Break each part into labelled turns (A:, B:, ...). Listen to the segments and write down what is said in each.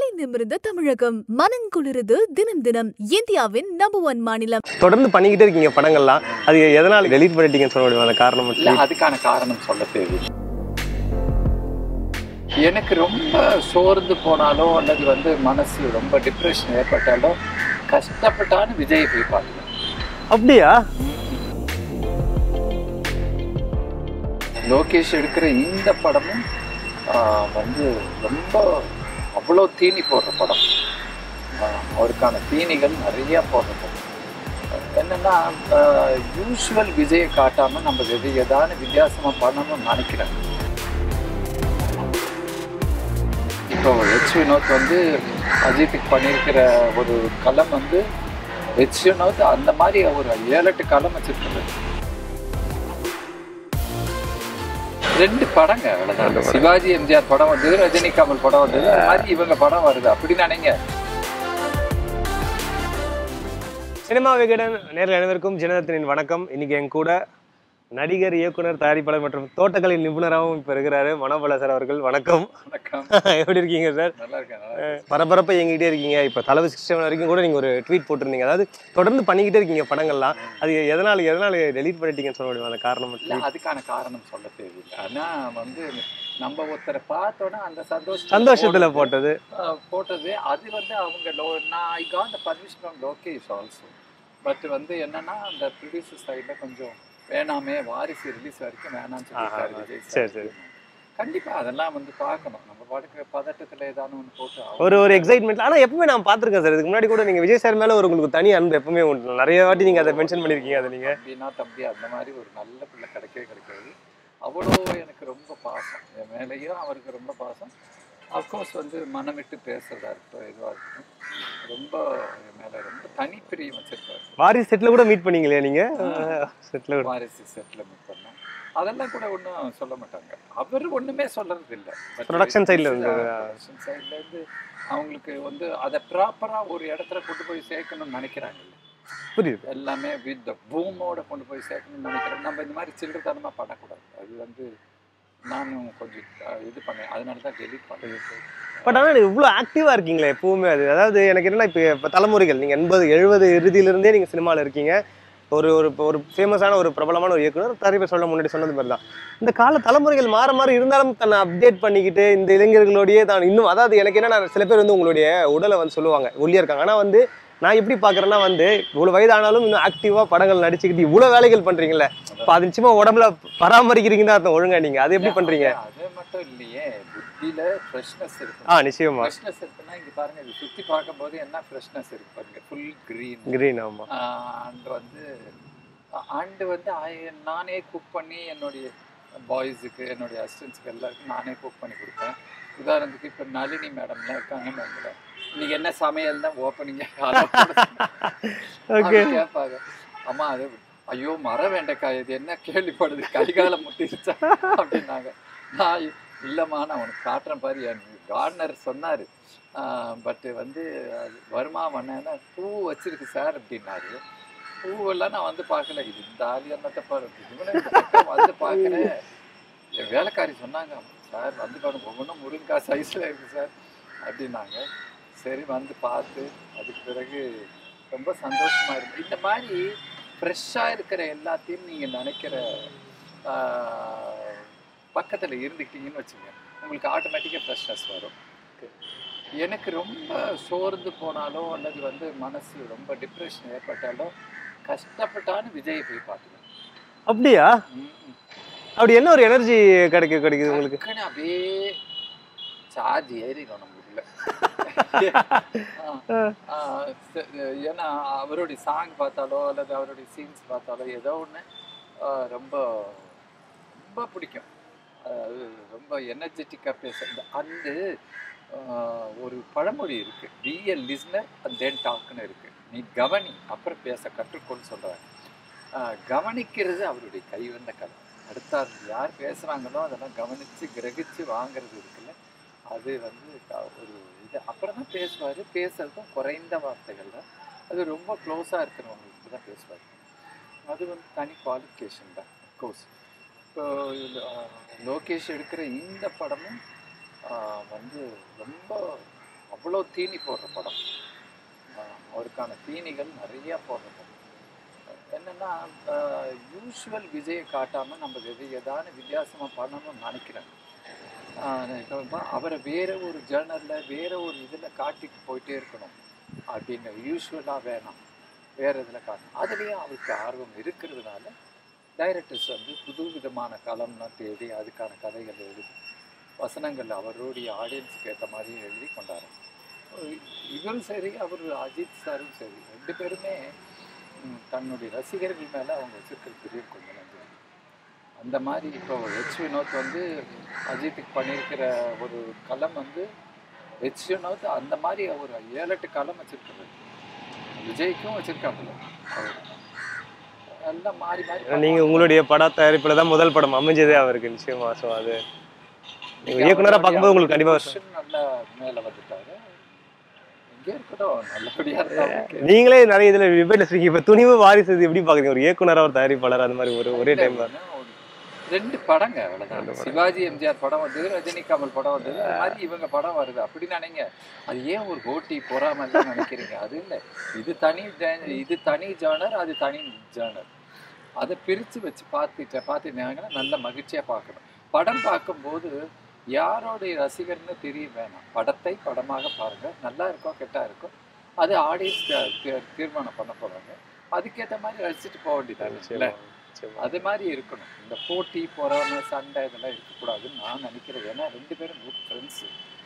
A: தலை நிமிர்ந்த தமிழகம் மனங்குளிருது தினம் தினம் இந்தியாவின் நம்பர் ஒன் மாநிலம்
B: தொடர்ந்து பண்ணிக்கிட்டே இருக்கீங்க படங்கள்லாம் அது எதனால டெலீட் பண்ணிட்டீங்கன்னு சொல்ல முடியுமா அந்த காரணம்
C: இல்ல
B: மட்டும்
C: அதுக்கான காரணம் சொல்ல தெரியல எனக்கு ரொம்ப சோர்ந்து போனாலோ அல்லது வந்து மனசு ரொம்ப டிப்ரெஷன் ஏற்பட்டாலோ கஷ்டப்பட்டாலும் விஜயை போய் பார்க்கலாம்
B: அப்படியா
C: லோகேஷ் எடுக்கிற இந்த படமும் ஆஹ், வந்து ரொம்ப அவ்வளோ தீனி போடுற படம் ஆஹ், அவருக்கான தீனிகள் நிறைய போடுற படம் என்னன்னா யூஸ்வல் விஜயை காட்டாம நம்ம எது ஏதாவது வித்தியாசமா பண்ணணும்னு நினைக்கிறேன் இப்போ ஹெச் வினோத் வந்து அஜித்துக்கு பண்ணியிருக்கிற ஒரு களம் வந்து ஹெச் வினோத் அந்த மாதிரி ஒரு ஏழு எட்டு களம் வச்சிருக்காரு ரெண்டு படங்க அவ்வளவுதான் சிவாஜி எம்ஜிஆர் படம் வந்தது ரஜினி கமல் படம் வந்தது அது மாதிரி இவங்க படம் வருது அப்படி நினைங்க
B: சினிமா விகடன் நேரில் அனைவருக்கும் ஜனதத்தினின் வணக்கம் இன்னைக்கு என் கூட நடிகர் இயக்குனர் தயாரிப்பாளர் மற்றும் தோட்டக்கலை நிபுணராகவும் இப்போ இருக்கிறாரு மனோபல சார் அவர்கள் வணக்கம்
C: வணக்கம்
B: எப்படி இருக்கீங்க சார்
C: நல்லா இருக்கேன் நல்லா இருக்கேன்.
B: பரபரப்பாக எங்கிட்டே இருக்கீங்க இப்போ தலைவர் சிக்ஸ்டி வரைக்கும் கூட நீங்கள் ஒரு ட்வீட் போட்டிருந்தீங்க அதாவது தொடர்ந்து பண்ணிக்கிட்டே இருக்கீங்க படங்கள்லாம் அது எதனால எதனால டெலீட் பண்ணிட்டீங்கன்னு சொல்ல முடியுமா அந்த காரணம்
C: இல்ல
B: மட்டும்
C: அதுக்கான காரணம் சொல்ல தெரியல ஆனா வந்து நம்ம ஒருத்தரை பார்த்தோன்னா அந்த சந்தோஷம்
B: சந்தோஷத்துல போட்டது
C: போட்டது அது வந்து அவங்க லோ நான் I got the permission from Lokesh also but வந்து என்னன்னா அந்த ப்ரொடியூசர் சைடில் கொஞ்சம் வேணாமே வாரிசு ரிலீஸ் வரைக்கும் வேணாம்னு சொல்லியிருக்காரு
B: ஆஹா,
C: விஜய்
B: சரி,
C: சார்
B: சரி.
C: கண்டிப்பா அதெல்லாம் வந்து பார்க்கணும் நம்ம பாட்டுக்கு பதட்டத்துல ஏதாவது ஒன்று போட்டு அவங்க-
B: ஒரு ஒரு எக்ஸைட்மெண்ட் ஆனால் எப்பவுமே நான் பார்த்துருக்கேன் சார் இதுக்கு முன்னாடி கூட நீங்கள் விஜய் சார் மேலே ஒரு உங்களுக்கு தனி அன்பு எப்பவுமே உண்டு நிறைய வாட்டி நீங்கள் அதை மென்ஷன் பண்ணியிருக்கீங்க அதை நீங்கள்
C: தம்பினா தம்பி அந்த மாதிரி ஒரு நல்ல பிள்ளை கிடைக்கவே கிடைக்காது அவ்வளோ எனக்கு ரொம்ப பாசம் என் மேலேயும் அவருக்கு ரொம்ப பாசம் அஃப்கோர்ஸ் வந்து மனம் விட்டு பேசுறதா இருக்கட்டும் எதுவாக இருக்கட்டும் ரொம்ப என் மேலே ரொம்ப தனிப்பிரியம் வச்சிருக்காரு
B: வாரிசு செட்டில் கூட மீட் பண்ணீங்களே நீங்கள் செட்டில் கூட
C: வாரிசு செட்டில் மீட் பண்ணோம் அதெல்லாம் கூட ஒன்றும் சொல்ல மாட்டாங்க அவர் ஒன்றுமே சொல்றது இல்லை
B: Production side ல இருந்து.
C: ப்ரொடக்ஷன் சைடில் இருந்து அவங்களுக்கு வந்து அதை ப்ராப்பராக ஒரு இடத்துல கொண்டு போய் சேர்க்கணும்னு நினைக்கிறாங்கல்ல
B: புரியுது
C: எல்லாமே வித் த பூமோட கொண்டு போய் சேர்க்கணும்னு நினைக்கிறேன் நம்ம இந்த மாதிரி சில்லறத்தனமாக பண்ணக்கூடாது அது வந்து நானும் கொஞ்சம் அஹ், இது பண்ணேன் அதனால தான் டெலிட் பண்ணேன்
B: பட் ஆனால் இவ்வளோ ஆக்டிவாக இருக்கீங்களே எப்பவுமே அது அதாவது எனக்கு என்னன்னா இப்போ இப்போ தலைமுறைகள் நீங்கள் எண்பது எழுபது இறுதியிலிருந்தே நீங்கள் சினிமாவில் இருக்கீங்க ஒரு ஒரு இப்போ ஒரு ஃபேமஸான ஒரு பிரபலமான ஒரு இயக்குனர் நிறைய பேர் சொல்ல முன்னாடி சொன்னது மாதிரி தான் இந்த கால தலைமுறைகள் மாற மாற இருந்தாலும் தன்னை அப்டேட் பண்ணிக்கிட்டு இந்த இளைஞர்களோடயே தான் இன்னும் அதாவது எனக்கு என்ன சில பேர் வந்து உங்களுடைய உடலை வந்து சொல்லுவாங்க ஒல்லியா இருக்காங்க ஆனால் வந்து நான் எப்படி பார்க்குறேன்னா வந்து இவ்வளோ வயதானாலும் இன்னும் ஆக்டிவாக படங்கள் நடிச்சுக்கிட்டு இவ்வளோ வேலைகள் பண்ணுறீங்களா இப்போ அது நிச்சயமா உடம்புல பராமரிக்கிறீங்கன்னு அர்த்தம் ஒழுங்கா நீங்கள் அது எப்படி பண்ணுறீங்க
C: அது மட்டும் இல்லையே புத்தியில ஃப்ரெஷ்னஸ் இருக்கு
B: ஆ நிச்சயமா
C: ஃப்ரெஷ்னஸ் இருக்குன்னா இங்க பாருங்க இது சுத்தி பார்க்கும்போது என்ன ஃப்ரெஷ்னஸ் இருக்கு பாருங்க ஃபுல் கிரீன்
B: கிரீன் ஆமாம்
C: அண்ட் வந்து அண்டு வந்து I- நானே குக் பண்ணி என்னுடைய பாய்ஸுக்கு என்னுடைய அசிஸ்டன்ஸுக்கு எல்லாருக்கும் நானே குக் பண்ணி கொடுப்பேன் உதாரணத்துக்கு இப்போ நளினி மேடம்லாம் இருக்காங்கன்னு வைங்களேன் இன்னைக்கு என்ன சமையல் தான் ஓப்பனிங்க
B: ஓகே
C: கேட்பாங்க அம்மா அது ஐயோ மர வெண்டைக்காய் இது என்ன கேள்விப்படுது கைகால முட்டிருச்சா அப்படின்னாங்க நான் இல்லைம்மா நான் உனக்கு காட்டுறேன் பாரு என் கார்டனர் சொன்னார் பட்டு வந்து அது வருமா வண்ணேன்னா பூ வச்சிருக்கு சார் அப்படின்னாரு பூவெல்லாம் நான் வந்து பார்க்கல இது இந்த ஆளு என்னத்தை பாரு இவனை இந்த பக்கம் வந்து பார்க்குறேன் என் வேலைக்காரி சொன்னாங்க சார் வந்து பாருங்க ஒவ்வொன்றும் முருங்கைக்காய் சைஸில் இருக்குது சார் அப்படின்னாங்க சரி வந்து பார்த்து அதுக்கு பிறகு ரொம்ப சந்தோஷமா இருக்கு இந்த மாதிரி ஃப்ரெஷ்ஷாக இருக்கிற எல்லாத்தையும் நீங்கள் நினைக்கிற பக்கத்தில் இருந்துக்கிட்டீங்கன்னு வச்சுங்க உங்களுக்கு ஆட்டோமேட்டிக்காக ஃப்ரெஷ்னஸ் வரும் எனக்கு ரொம்ப சோர்ந்து போனாலோ அல்லது வந்து மனசு ரொம்ப டிப்ரெஷன் ஏற்பட்டாலோ கஷ்டப்பட்டாலும் விஜயை போய் பார்த்துக்கணும்
B: அப்படியா அப்படி என்ன ஒரு எனர்ஜி கிடைக்க கிடைக்குது உங்களுக்கு
C: டக்குன்னு அப்படியே சார்ஜ் ஏறிடும் நம்ம உள்ள ஆ, ஆ, ச- ஏன்னா அவருடைய சாங் பார்த்தாலோ அல்லது அவருடைய சீன்ஸ் பார்த்தாலோ ஏதோ ஒன்று ரொம்ப ரொம்ப பிடிக்கும் அது ரொம்ப எனர்ஜெட்டிக்காக பேசுறது அந்த ஒரு பழமொழி இருக்கு be a listener and then டாக்னு இருக்கு நீ கவனி அப்புறம் பேச கற்றுக்கொண்டு சொல்கிறாங்க கவனிக்கிறது அவருடைய கைவந்த கலை அடுத்தார் யார் பேசுகிறாங்களோ அதெல்லாம் கவனித்து கிரகிச்சு வாங்குறது இருக்குல்ல அது வந்து க- ஒரு இது அப்புறம் தான் பேசுவார் பேசுறதும் குறைந்த வார்த்தைகள் தான் அது ரொம்ப க்ளோஸாக இருக்கிறவங்களுக்கு தான் பேசுவார் அது வந்து தனி குவாலிஃபிகேஷன் தான் கோர்ஸ் இப்போ இதுல, ஆஹ், லோகேஷ் எடுக்கிற இந்த படமும் ஆஹ், வந்து ரொம்ப அவ்வளோ தீனி போடுற படம் ஆஹ் அவருக்கான தீனிகள் நிறைய போடுற படம் என்னன்னா யூஸ்வல் விஜயை காட்டாம நம்ம எது ஏதான வித்தியாசமா பண்ணணும்னு நினைக்கிறேன் ஆஹ் இப்ப அவரை வேற ஒரு ஜேர்னல்ல வேற ஒரு இதுல காட்டிட்டு போயிட்டே இருக்கணும் அப்படின்னு யூஸ்வலா வேணாம் வேற இதுல காட்டணும் அதுலயும் அவருக்கு ஆர்வம் இருக்கிறதுனால டைரக்டர்ஸ் வந்து புது விதமான களம்லாம் தேடி அதுக்கான கதைகள் எழுதி வசனங்கள் அவருடைய ஆடியன்ஸுக்கு ஏற்ற மாதிரி எழுதி கொண்டாரு இவரும் சரி அவர் அஜித் சாரும் சரி ரெண்டு பேருமே ம், தன்னுடைய ரசிகர்கள் மேலே அவங்க வச்சிருக்கிற பெரிய கொஞ்சம் நன்றி அந்த மாதிரி இப்போ ஹெச் வினோத் வந்து அஜித்துக்கு பண்ணியிருக்கிற ஒரு களம் வந்து ஹெச் வினோத் அந்த மாதிரி ஒரு ஏழு எட்டு களம் வச்சிருக்கிறது விஜய்க்கும் வச்சிருக்காப்புல அவர் எல்லாம் மாறி மாறி
B: ஏன்னா நீங்க உங்களுடைய பட தயாரிப்புல தான் முதல் படம் அமைஞ்சதே அவருக்கு நிச்சயமா ஸோ அது நீங்க இயக்குனரா பார்க்கும்போது உங்களுக்கு கண்டிப்பா
C: வருஷம் நல்லா மேல வந்துட்டாரு இங்கே இருக்கட்டும் நல்லபடியா இருந்தா okay.
B: நீங்களே நிறைய இதுல டிபேட்ல இருக்கீங்க இப்ப துணிவு வாரிசு இது எப்படி பாக்குறீங்க ஒரு இயக்குனரா ஒரு தயாரிப்பாளர் அந்த மாதிரி ஒரு ஒரே டைம்ல
C: இல்ல, ஒரு ரெண்டு படங்க
B: ரெண்டு
C: அவ்வளவுதான்
B: படம்.
C: சிவாஜி எம்ஜிஆர் படம் வந்தது ரஜினி கமல் படம் வந்தது அது மாதிரி இவங்க படம் வருது அப்படி நினைங்க அது ஏன் ஒரு போட்டி பொறாம எல்லாம் நினைக்கிறீங்க அது இல்ல இது தனி gen- இது தனி ஜானர் அது தனி ஜானர் அதை பிரிச்சு வச்சு பார்த்துட்டு பார்த்துட்டாங்கன்னா நல்ல மகிழ்ச்சியா பார்க்கணும் படம் பார்க்கும்போது யாரோடைய ரசிகர்னு தெரிய வேணாம் படத்தை படமாக பாருங்க நல்லா இருக்கோ கெட்டா இருக்கோ அது ஆடியன்ஸ் தீர்மானம் பண்ண போறாங்க அதுக்கேற்ற மாதிரி ரசிச்சுட்டு போக வேண்டியதாங்க
B: நிச்சயமா, நிச்சயமா.
C: அது மாதிரி இருக்கணும் இந்த போட்டி பொறாமை சண்டை இதெல்லாம் இருக்கக்கூடாதுன்னு நான் நினைக்கிறேன் ஏன்னா ரெண்டு பேரும் குட் ஃப்ரெண்ட்ஸு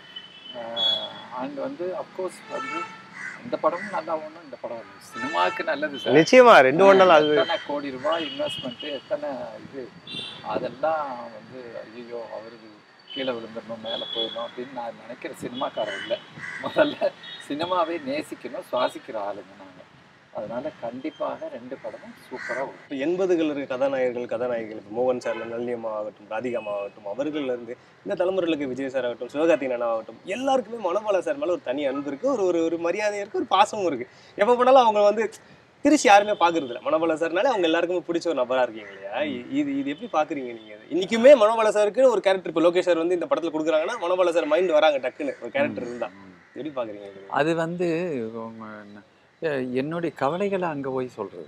C: அண்ட் வந்து அப்கோர்ஸ் வந்து இந்த படமும் நல்லா ஒன்றும் இந்த படம் ஒன்று சினிமாவுக்கு நல்லது சார்
B: நிச்சயமா ரெண்டு ஒன்றா அது
C: எத்தனை கோடி ரூபாய் இன்வெஸ்ட்மெண்ட்டு எத்தனை இது அதெல்லாம் வந்து ஐயோ அவருக்கு கீழே விழுந்துடணும் மேலே போயிடணும் அப்படின்னு நான் நினைக்கிற சினிமாக்காரர் இல்லை முதல்ல சினிமாவை நேசிக்கணும் சுவாசிக்கிற ஆளுங்க நாங்கள் அதனால கண்டிப்பாக ரெண்டு படமும் சூப்பராக வரும்
B: இப்போ எண்பதுகள் இருக்க கதாநாயகர்கள் கதாநாயகிகள் இப்போ மோகன் சார்ல நளினியம்மா ஆகட்டும் ராதிகாமா ஆகட்டும் அவர்கள்ல இருந்து இந்த தலைமுறைகளுக்கு விஜய் சார் ஆகட்டும் சிவகார்த்திகேயன் ஆகட்டும் எல்லாருக்குமே மனோபாலா சார் மேல ஒரு தனி அன்பு இருக்கு ஒரு ஒரு ஒரு மரியாதை இருக்கு ஒரு பாசமும் இருக்கு எப்போ போனாலும் அவங்க வந்து திருச்சி யாருமே பாக்குறது இல்ல மனோபாலா சார்னால அவங்க எல்லாருக்குமே பிடிச்ச ஒரு நபரா இருக்கீங்க இல்லையா இ- இது இது எப்படி பாக்குறீங்க நீங்க இது? இன்னைக்குமே மனோபாலா சாருக்கு ஒரு கேரக்டர் இப்போ லோகேஷ் சார் வந்து இந்த படத்துல கொடுக்குறாங்கன்னா மனோபாலா சார் மைண்ட் வராங்க டக்குன்னு ஒரு கேரக்டர் இருந்தா எப்படி பாக்குறீங்க இது?
C: அது வந்து உங்க என்ன- எ- என்னுடைய கவலைகளை அங்கே போய் சொல்கிறது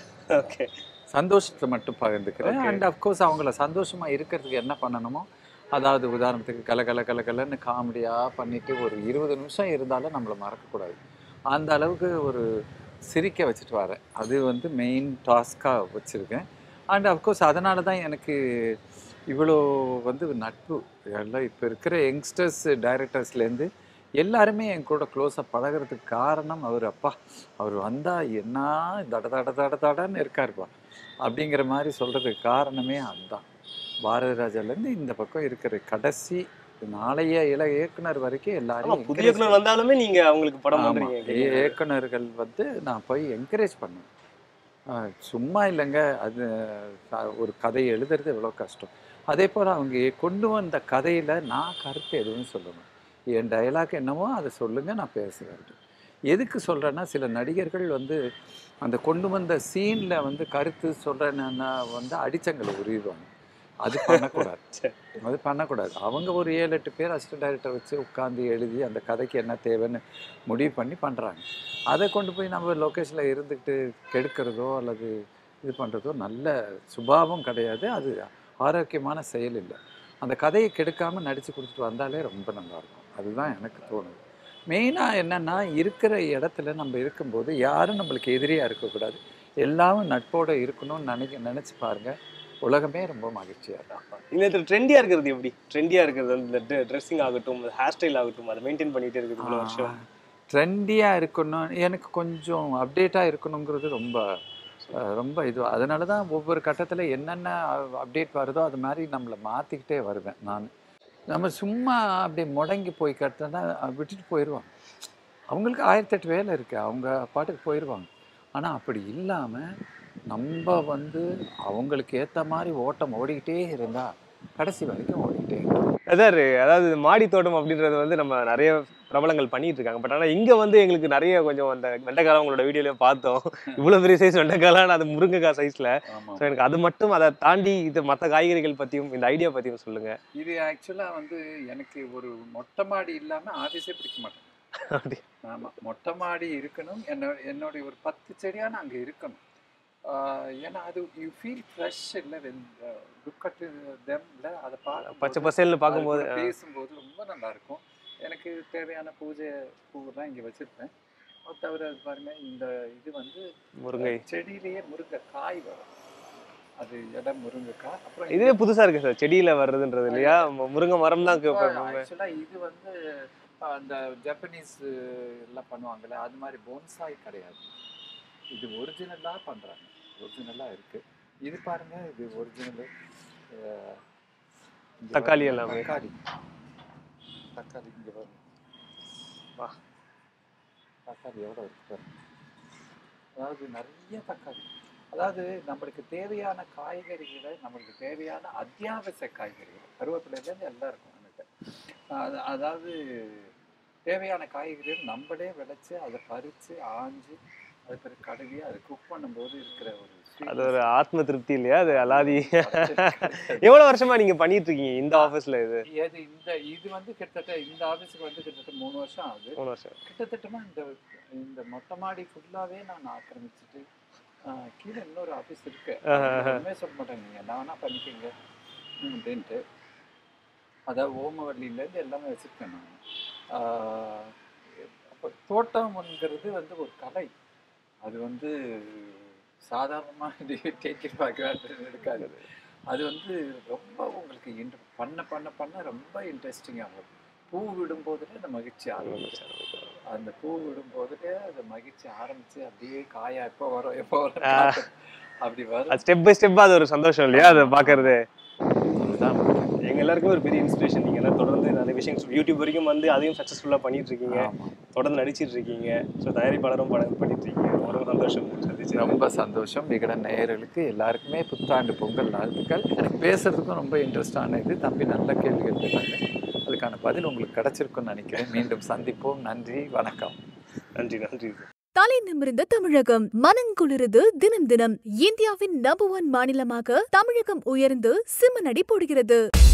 B: ஓகே
C: சந்தோஷத்தை மட்டும் பகிர்ந்துக்கிறேன்
B: Okay.
C: அண்ட் அஃப்கோர்ஸ் அவங்கள சந்தோஷமா இருக்கிறதுக்கு என்ன பண்ணணுமோ அதாவது உதாரணத்துக்கு கல கல கல கலன்னு காமெடியாக பண்ணிட்டு ஒரு இருபது நிமிஷம் இருந்தாலும் நம்மளை மறக்கக்கூடாது அந்த அளவுக்கு ஒரு சிரிக்க வச்சுட்டு வரேன் அது வந்து மெயின் டாஸ்காக வச்சுருக்கேன் அண்ட் அஃப்கோர்ஸ் அதனால தான் எனக்கு இவ்வளோ வந்து நட்பு எல்லாம் இப்போ இருக்கிற யங்ஸ்டர்ஸ் டைரக்டர்ஸ்லேருந்து எல்லாருமே என் கூட க்ளோஸாக பழகுறதுக்கு காரணம் அவர் அப்பா அவர் வந்தால் என்ன தட தட தட தடன்னு இருக்காருப்பா அப்படிங்கிற மாதிரி சொல்கிறதுக்கு காரணமே அதுதான் பாரதி ராஜாலேருந்து இந்த பக்கம் இருக்கிற கடைசி நாளைய இள இயக்குனர் வரைக்கும்
B: ஆமா
C: எல்லாரும்
B: புதிய இயக்குனர் வந்தாலுமே நீங்க அவங்களுக்கு படம்
C: ஆமா.
B: பண்றீங்க
C: இய- இயக்குனர்கள் வந்து நான் போய் என்கரேஜ் பண்ணேன் ஆஹ் சும்மா இல்லைங்க அது அஹ், ஒரு கதை எழுதுறது எவ்வளோ கஷ்டம் அதே போல் அவங்க கொண்டு வந்த கதையில் நான் கருத்து எதுவும் சொல்லணும் என் டயலாக் என்னவோ அதை சொல்லுங்கள் நான் பேசுகிறேன் எதுக்கு சொல்கிறேன்னா சில நடிகர்கள் வந்து அந்த கொண்டு வந்த சீனில் வந்து கருத்து சொல்கிறேன்னா வந்து அடிச்சங்களை உருவாங்க அது பண்ணக்கூடாது
B: சரி.
C: அது பண்ணக்கூடாது அவங்க ஒரு ஏழு எட்டு பேர் அசிஸ்டன்ட் டைரக்டர் வச்சு உட்காந்து எழுதி அந்த கதைக்கு என்ன தேவைன்னு முடிவு பண்ணி பண்ணுறாங்க அதை கொண்டு போய் நம்ம லொக்கேஷனில் இருந்துக்கிட்டு கெடுக்கிறதோ அல்லது இது பண்ணுறதோ நல்ல சுபாவம் கிடையாது அது ஆரோக்கியமான செயல் இல்லை அந்த கதையை கெடுக்காமல் நடித்து கொடுத்துட்டு வந்தாலே ரொம்ப நல்லாயிருக்கும் அதுதான் எனக்கு தோணுது மெயினாக என்னென்னா இருக்கிற இடத்துல நம்ம இருக்கும்போது யாரும் நம்மளுக்கு எதிரியாக இருக்கக்கூடாது எல்லாரும் நட்போடு இருக்கணும்னு நினைக்க நினச்சி பாருங்கள் உலகமே ரொம்ப மகிழ்ச்சியாக இருக்கும்
B: இந்த ட்ரெண்டியா இருக்கிறது எப்படி ட்ரெண்டியா இருக்கிறது வந்து இந்த ட்ரெஸ்ஸிங் ஆகட்டும் ஹேர் ஸ்டைல் ஆகட்டும் அதை மெயின்டைன் பண்ணிட்டே இருக்குது இவ்வளவு வருஷம்
C: ட்ரெண்டியாக இருக்கணும் எனக்கு கொஞ்சம் அப்டேட்டாக இருக்கணுங்கிறது ரொம்ப அஹ், ரொம்ப இது அதனால தான் ஒவ்வொரு கட்டத்தில் என்னென்ன அப்டேட் வருதோ அது மாதிரி நம்மளை மாற்றிக்கிட்டே வருவேன் நான் நம்ம சும்மா அப்படி முடங்கி போய் கட்டினா விட்டுட்டு போயிடுவாங்க அவங்களுக்கு ஆயிரத்தெட்டு வேலை இருக்குது அவங்க பாட்டுக்கு போயிடுவாங்க ஆனால் அப்படி இல்லாமல் நம்ம வந்து அவங்களுக்கு ஏற்ற மாதிரி ஓட்டம் ஓடிக்கிட்டே இருந்தால் கடைசி வரைக்கும் ஓடிக்கிட்டே இருக்கும்
B: அதான் அதாவது இந்த மாடி தோட்டம் அப்படின்றது வந்து நம்ம நிறைய பிரபலங்கள் பண்ணிட்டு இருக்காங்க பட் ஆனா இங்க வந்து எங்களுக்கு நிறைய கொஞ்சம் அந்த வெண்டைக்காலம் உங்களோட வீடியோலயும் பார்த்தோம் இவ்வளவு பெரிய சைஸ் வெண்டைக்காலம் அது முருங்கைக்காய் சைஸ்ல
C: ஆமாம்
B: ஸோ எனக்கு அது மட்டும் அதை தாண்டி இது மற்ற காய்கறிகள் பத்தியும் இந்த ஐடியா பத்தியும் சொல்லுங்க
C: இது ஆக்சுவலாக வந்து எனக்கு ஒரு மொட்டை மாடி இல்லாமல் ஆஃபீஸே பிடிக்க மாட்டேன்
B: அப்படி
C: ஆமா மொட்டை மாடி இருக்கணும் என்னோட என்னுடைய ஒரு பத்து செடியான அங்க இருக்கணும் ஆஹ் ஏன்னா அது யூ ஃபீல் ஃப்ரெஷ் இல்லை வென் லுக் அட் தெம்ல அதை பார்க்க
B: பச்சை பசேல்னு பார்க்கும்போது
C: அது கூட பேசும்போது ரொம்ப நல்லா இருக்கும் எனக்கு தேவையான பூஜை பூவெல்லாம் இங்கே வச்சிருப்பேன் அது தவிர அது பாருங்க இந்த இது வந்து
B: முருங்கை
C: செடியிலேயே முருங்கை காய் வரும் அது இடம் முருங்கைக்காய் அப்புறம்
B: இதுவே புதுசா இருக்கு சார் செடியில வர்றதுன்றது இல்லையா மு- முருங்கை மரம் தான்
C: ஆக்சுவலா இது வந்து அஹ், அந்த ஜப்பனீஸ் எல்லாம் பண்ணுவாங்கல்ல அது மாதிரி போன்சாய் கிடையாது இது ஒரிஜினலா பண்றாங்க ஒரிஜினலா இருக்கு இது பாருங்க இது ஒரிஜினல்
B: தக்காளி எல்லாமே.
C: தக்காளி தக்காளி இங்க பாருங்க
B: வா.
C: தக்காளி எவ்வளவு இருக்கு பாருங்க அதாவது நிறைய தக்காளி அதாவது நம்மளுக்கு தேவையான காய்கறிகளை நம்மளுக்கு தேவையான அத்தியாவசிய காய்கறிகள் கருவேப்பிலையிலேருந்து எல்லாம் இருக்கும் நம்மகிட்ட அது- அதாவது தேவையான காய்கறிகள் நம்மளே விளைச்சு அதை பறித்து ஆஞ்சு அது பிறகு கழுவி அதை குக் பண்ணும்போது இருக்கிற ஒரு
B: அது ஒரு ஆத்ம திருப்தி இல்லையா அது அலாதி
C: கிடையாது.
B: எவ்வளவு வருஷமா நீங்க பண்ணிட்டு இருக்கீங்க இந்த ஆபீஸ்ல இது
C: ஏது இந்த இது வந்து கிட்டத்தட்ட இந்த ஆஃபீஸுக்கு வந்து கிட்டத்தட்ட மூணு வருஷம் ஆகுது
B: மூணு வருஷம்
C: கிட்டத்தட்டமா இந்த இந்த மொட்டை மாடி ஃபுல்லாவே நான் ஆக்கிரமிச்சிட்டு ஆஹ், கீழே இன்னொரு ஆஃபீஸ் இருக்கு ஒன்றுமே சொல்ல மாட்டேன் நீங்க என்ன வேணா பண்ணிக்கங்க ம், அப்படின்ட்டு அதாவது ஓமவல்லியிலேருந்து எல்லாமே வச்சிருக்கேன் நான் ஆஹ், அப்போ தோட்டம்ங்கிறது வந்து ஒரு கலை அது வந்து சாதாரணமாக டேக்கி பார்க்க இருக்காது அது வந்து ரொம்ப உங்களுக்கு இன்ட்ர பண்ண பண்ண பண்ண ரொம்ப இன்ட்ரெஸ்டிங்காக இருக்கும் பூ விடும்போதுலே அந்த மகிழ்ச்சி ஆரம்பிச்சு அந்த பூ விடும்போதுலே அந்த மகிழ்ச்சி ஆரம்பிச்சு அப்படியே காயா எப்போ வரும் எப்போ வரும்
B: ஆ.
C: அப்படி வரும்
B: அது ஸ்டெப் பை ஸ்டெப்பா அது ஒரு சந்தோஷம் இல்லையா அதை பாக்குறது
C: அதுதான் முக்கியம்.
B: எங்க எல்லாருக்குமே ஒரு பெரிய இன்ஸ்பிரேஷன் நீங்க எல்லாம் தொடர்ந்து நிறைய விஷயங்கள் யூடியூப் வரைக்கும் வந்து அதையும் சக்சஸ்ஃபுல்லா பண்ணிட்டு இருக்கீங்க
C: ஆமா.
B: தொடர்ந்து நடிச்சிட்டு இருக்கீங்க ஸோ தயாரிப்பாளரும் படம் பண்ணிட்டு இருக்கீங்க ரொம்ப ரொம்ப சந்தோஷம் சந்திச்சு
C: ரொம்ப சந்தோஷம் விகடன் நேயர்களுக்கு எல்லாருக்குமே புத்தாண்டு பொங்கல் வாழ்த்துக்கள் எனக்கு பேசுறதுக்கும் ரொம்ப இன்ட்ரெஸ்டான இது தம்பி நல்ல கேள்விகள் கேட்டாங்க அதுக்கான பதில் உங்களுக்கு கிடைச்சிருக்கும்னு நினைக்கிறேன் மீண்டும் சந்திப்போம் நன்றி வணக்கம்
B: நன்றி நன்றி
A: தலை நிமிர்ந்த தமிழகம் மனங்குளிருது தினம் தினம் இந்தியாவின் நம்பர் ஒன் மாநிலமாக தமிழகம் உயர்ந்து சிம்மனடி போடுகிறது